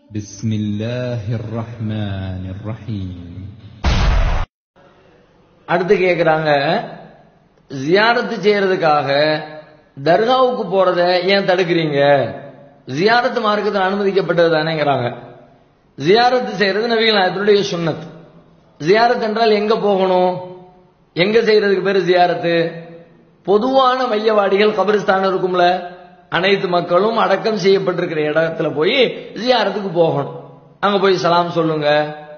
بسم الله الرحمن الرحيم அடுத்து கேக்குறாங்க ஜியாரத்து செய்யறதுக்காக தர்காவுக்கு போறத ஏன் தடுக்கிறீங்க ஜியாரத்து மார்க்கத்தில் அனுமதிக்கப்பட்டது தானேங்கிறாங்க ஜியாரத்து செய்யறது நபிகள் நாயகத்தினுடைய சுன்னத் ஜியாரத் என்றால் எங்க போகணும் எங்க செய்யறதுக்கு பேரு ஜியாரத்து பொதுவான மையவாடிகள் கபிரிஸ்தான் இருக்கும்ல அனைத்து மக்களும் அடக்கம் செய்யப்பட்டிருக்கிற இடத்துல போய் ஜியாரத்துக்கு போகணும் அங்க போய் சலாம் சொல்லுங்க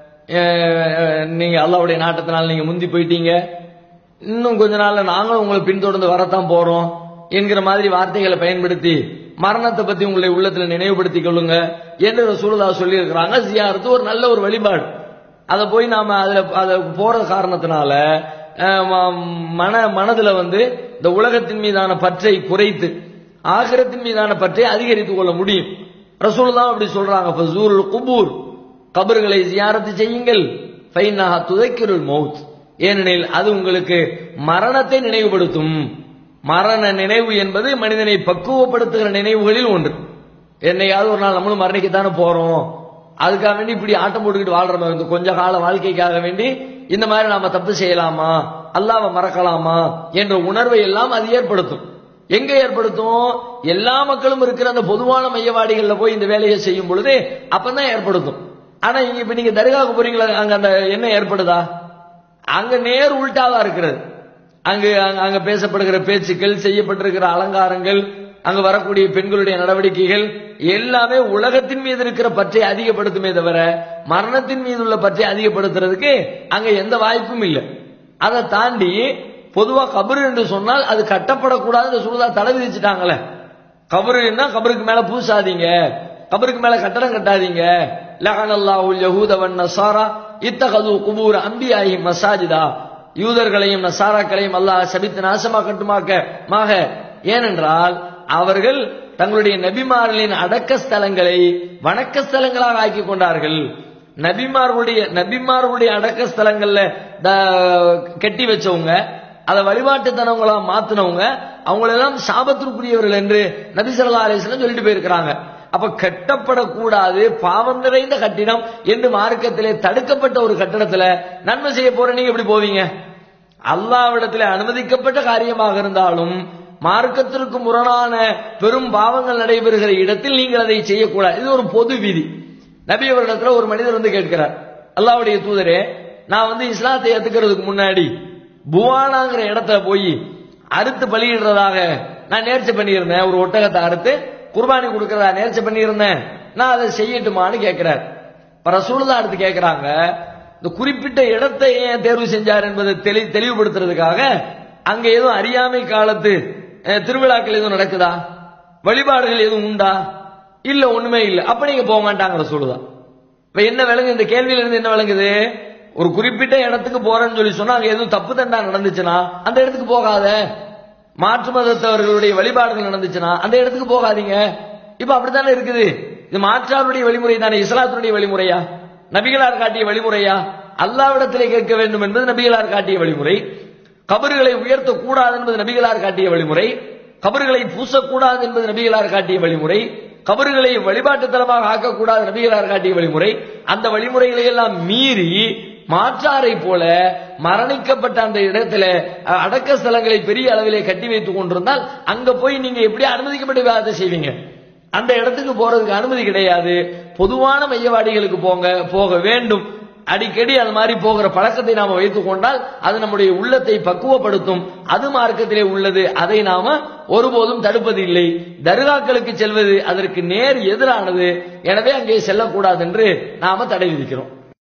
அஹ் நீங்க அல்லாவுடைய நாட்டத்தினால நீங்க முந்தி போயிட்டீங்க இன்னும் கொஞ்ச நாள்ல நாங்களும் உங்களை பின்தொடர்ந்து வரத்தான் போறோம் என்கிற மாதிரி வார்த்தைகளை பயன்படுத்தி மரணத்தை பத்தி உங்களை உள்ளத்துல நினைவுபடுத்திக் கொள்ளுங்க என்று ரசூலுல்லா சொல்லி இருக்கிறாங்க ஜியாரத்து ஒரு நல்ல ஒரு வழிபாடு அதை போய் நாம அதுல அத போற காரணத்தினால அஹ், ம- மன மனதுல வந்து இந்த உலகத்தின் மீதான பற்றை குறைத்து ஆகிரத்தின் மீதான பற்றை அதிகரித்துக் கொள்ள முடியும் ரசூலுல்லா அப்படி சொல்றாங்க ஃபசூருல் குபூர் கபர்களை ஜியாரத்து செய்யுங்கள் ஃபைனஹா துதைக்கிருள் மௌத் ஏனெனில் அது உங்களுக்கு மரணத்தை நினைவுபடுத்தும் மரண நினைவு என்பது மனிதனை பக்குவப்படுத்துகிற நினைவுகளில் ஒன்று என்னையாவது ஒரு நாள் நம்மளும் மரணிக்கத்தானே போறோம் அதுக்காக வேண்டி இப்படி ஆட்டம் போட்டுக்கிட்டு வாழ்றோம் இந்த கொஞ்ச கால வாழ்க்கைக்காக வேண்டி இந்த மாதிரி நாம தப்பு செய்யலாமா அல்லாவை மறக்கலாமா என்ற உணர்வை எல்லாம் அது ஏற்படுத்தும் எங்க ஏற்படுத்தும் எல்லா மக்களும் இருக்கிற அந்த பொதுவான மையவாடிகள்ல போய் இந்த வேலையை செய்யும் பொழுது அப்பதான் ஏற்படுத்தும் ஆனா இங்க இப்ப நீங்க தர்காவுக்கு போறீங்களா அங்க அந்த என்ன ஏற்படுதா அங்க நேர் உள்டாவா இருக்கிறது அங்கு அங்க- அங்க பேசப்படுகிற பேச்சுக்கள் செய்யப்பட்டிருக்கிற அலங்காரங்கள் அங்க வரக்கூடிய பெண்களுடைய நடவடிக்கைகள் எல்லாமே உலகத்தின் மீது இருக்கிற பற்றை அதிகப்படுத்துமே தவிர மரணத்தின் மீது உள்ள பற்றை அதிகப்படுத்துறதுக்கு அங்க எந்த வாய்ப்பும் இல்லை அதை தாண்டி பொதுவா கபரு என்று சொன்னால் அது கட்டப்படக்கூடாது சுடுதா தடை விதிச்சுட்டாங்களே கபருன்னா கபருக்கு மேல பூசாதீங்க கபருக்கு மேல கட்டடம் கட்டாதீங்க லகனல்லாஹுல் யஹூத வன் நஸாரா இத்தகது குபூர் அம்பியாஹி மசாஜிதா யூதர்களையும் நசாராக்களையும் அல்லாஹ் சபித்து நாசமாக்கட்டுமாக்க மாக ஏனென்றால் அவர்கள் தங்களுடைய நபிமார்களின் அடக்க ஸ்தலங்களை வணக்க ஸ்தலங்களாக ஆக்கி கொண்டார்கள் நபிமார்களுடைய நபிமார்களுடைய அடக்க ஸ்தலங்கள்ல த- கட்டி வச்சவங்க அதை வழிபாட்டுத்தனவங்களா மாத்தினவங்க அவங்களெல்லாம் சாபத்திற்குரியவர்கள் என்று நபி ஸல்லல்லாஹு அலைஹி வஸல்லம் சொல்லிட்டு போயிருக்கிறாங்க அப்ப கட்டப்படக்கூடாது பாவம் நிறைந்த கட்டிடம் என்று மார்க்கத்திலே தடுக்கப்பட்ட ஒரு கட்டடத்துல நன்மை செய்ய போற நீங்க எப்படி போவீங்க அல்லாவிடத்திலே அனுமதிக்கப்பட்ட காரியமாக இருந்தாலும் மார்க்கத்திற்கு முரணான பெரும் பாவங்கள் நடைபெறுகிற இடத்தில் நீங்கள் அதை செய்யக்கூடாது இது ஒரு பொது விதி நபி அவரிடத்துல ஒரு மனிதர் வந்து கேட்கிறார் அல்லாஹ்வுடைய தூதரே நான் வந்து இஸ்லாத்தை ஏத்துக்கிறதுக்கு முன்னாடி புவானாங்கிற இடத்துல போய் அறுத்து பலியிடுறதாக நான் நேர்ச்சி பண்ணியிருந்தேன் ஒரு ஒட்டகத்தை அறுத்து குர்பானி கொடுக்கறதா நேர்ச்சி பண்ணியிருந்தேன் நான் அதை செய்யட்டுமான்னு கேட்கிறார் இப்ப ரசூலுல்லாஹ் அடுத்து கேட்கிறாங்க இந்த குறிப்பிட்ட இடத்தை ஏன் தேர்வு செஞ்சார் என்பதை தெளி தெளிவுபடுத்துறதுக்காக அங்க எதுவும் அறியாமை காலத்து அஹ், திருவிழாக்கள் எதுவும் நடக்குதா வழிபாடுகள் எதுவும் உண்டா இல்ல ஒண்ணுமே இல்ல அப்ப நீங்க போக மாட்டாங்க ரசூலுல்லாஹ் இப்ப என்ன விளங்கு இந்த கேள்வியில இருந்து என்ன விளங்குது ஒரு குறிப்பிட்ட இடத்துக்கு போறேன்னு சொல்லி சொன்னா அங்க எதுவும் தப்பு தண்டா நடந்துச்சுன்னா அந்த இடத்துக்கு போகாத மாற்று மதத்தவர்களுடைய வழிபாடுகள் நடந்துச்சுன்னா அந்த இடத்துக்கு போகாதீங்க இப்ப அப்படித்தானே இருக்குது இது மாற்றாருடைய வழிமுறை தானே இஸ்லாத்தினுடைய வழிமுறையா நபிகளார் காட்டிய வழிமுறையா அல்லாவிடத்திலே கேட்க வேண்டும் என்பது நபிகளார் காட்டிய வழிமுறை கபறுகளை உயர்த்த கூடாது என்பது நபிகளார் காட்டிய வழிமுறை கபறுகளை பூசக்கூடாது என்பது நபிகளார் காட்டிய வழிமுறை கபறுகளை வழிபாட்டு தலமாக ஆக்கக்கூடாது நபிகளார் காட்டிய வழிமுறை அந்த வழிமுறைகளை எல்லாம் மீறி மாற்றாரை போல மரணிக்கப்பட்ட அந்த இடத்துல அஹ், அடக்க ஸ்தலங்களை பெரிய அளவிலே கட்டி வைத்துக் கொண்டிருந்தால் அங்க போய் நீங்க எப்படி அனுமதிக்கப்பட்ட விவாதத்தை செய்வீங்க அந்த இடத்துக்கு போறதுக்கு அனுமதி கிடையாது பொதுவான மையவாடிகளுக்கு போங்க போக வேண்டும் அடிக்கடி அது மாதிரி போகிற பழக்கத்தை நாம வைத்துக் கொண்டால் அது நம்முடைய உள்ளத்தை பக்குவப்படுத்தும் அது மார்க்கத்திலே உள்ளது அதை நாம ஒருபோதும் தடுப்பது இல்லை தர்காக்களுக்கு செல்வது அதற்கு நேர் எதிரானது எனவே அங்கே செல்லக்கூடாது என்று நாம தடை விதிக்கிறோம்